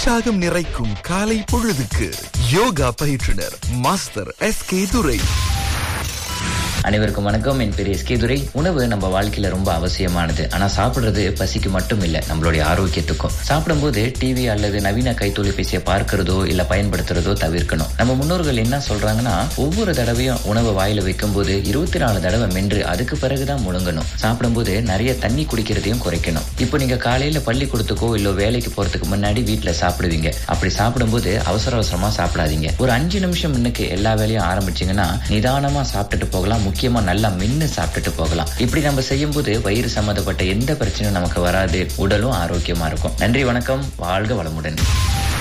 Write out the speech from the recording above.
உற்சாகம் நிறைக்கும் காலை பொழுதுக்கு யோகா பயிற்றுனர் மாஸ்டர் எஸ் கே துரை அனைவருக்கும் வணக்கம் என் பேர் எஸ்கே துரை உணவு நம்ம வாழ்க்கையில ரொம்ப அவசியமானது ஆனா சாப்பிடுறது பசிக்கு மட்டும் இல்ல நம்மளுடைய ஆரோக்கியத்துக்கும் சாப்பிடும்போது டிவி அல்லது நவீன கைத்தொலைபேசியை பார்க்கிறதோ இல்ல பயன்படுத்துறதோ தவிர்க்கணும் நம்ம முன்னோர்கள் என்ன சொல்றாங்கன்னா ஒவ்வொரு தடவையும் உணவு வாயில வைக்கும் போது இருபத்தி நாலு தடவை மென்று அதுக்கு பிறகுதான் முழுங்கணும் சாப்பிடும்போது நிறைய தண்ணி குடிக்கிறதையும் குறைக்கணும் இப்போ நீங்க காலையில பள்ளிக்கூடத்துக்கோ இல்ல வேலைக்கு போறதுக்கு முன்னாடி வீட்டுல சாப்பிடுவீங்க அப்படி சாப்பிடும்போது அவசர அவசரமா சாப்பிடாதீங்க ஒரு அஞ்சு நிமிஷம் முன்னுக்கு எல்லா வேலையும் ஆரம்பிச்சீங்கன்னா நிதானமா சாப்பிட்டுட்டு போகலாம் முக்கியமா நல்லா மென்னு சாப்பிட்டுட்டு போகலாம் இப்படி நம்ம செய்யும் போது வயிறு சம்மந்தப்பட்ட எந்த பிரச்சனையும் நமக்கு வராது உடலும் ஆரோக்கியமா இருக்கும் நன்றி வணக்கம் வாழ்க வளமுடன்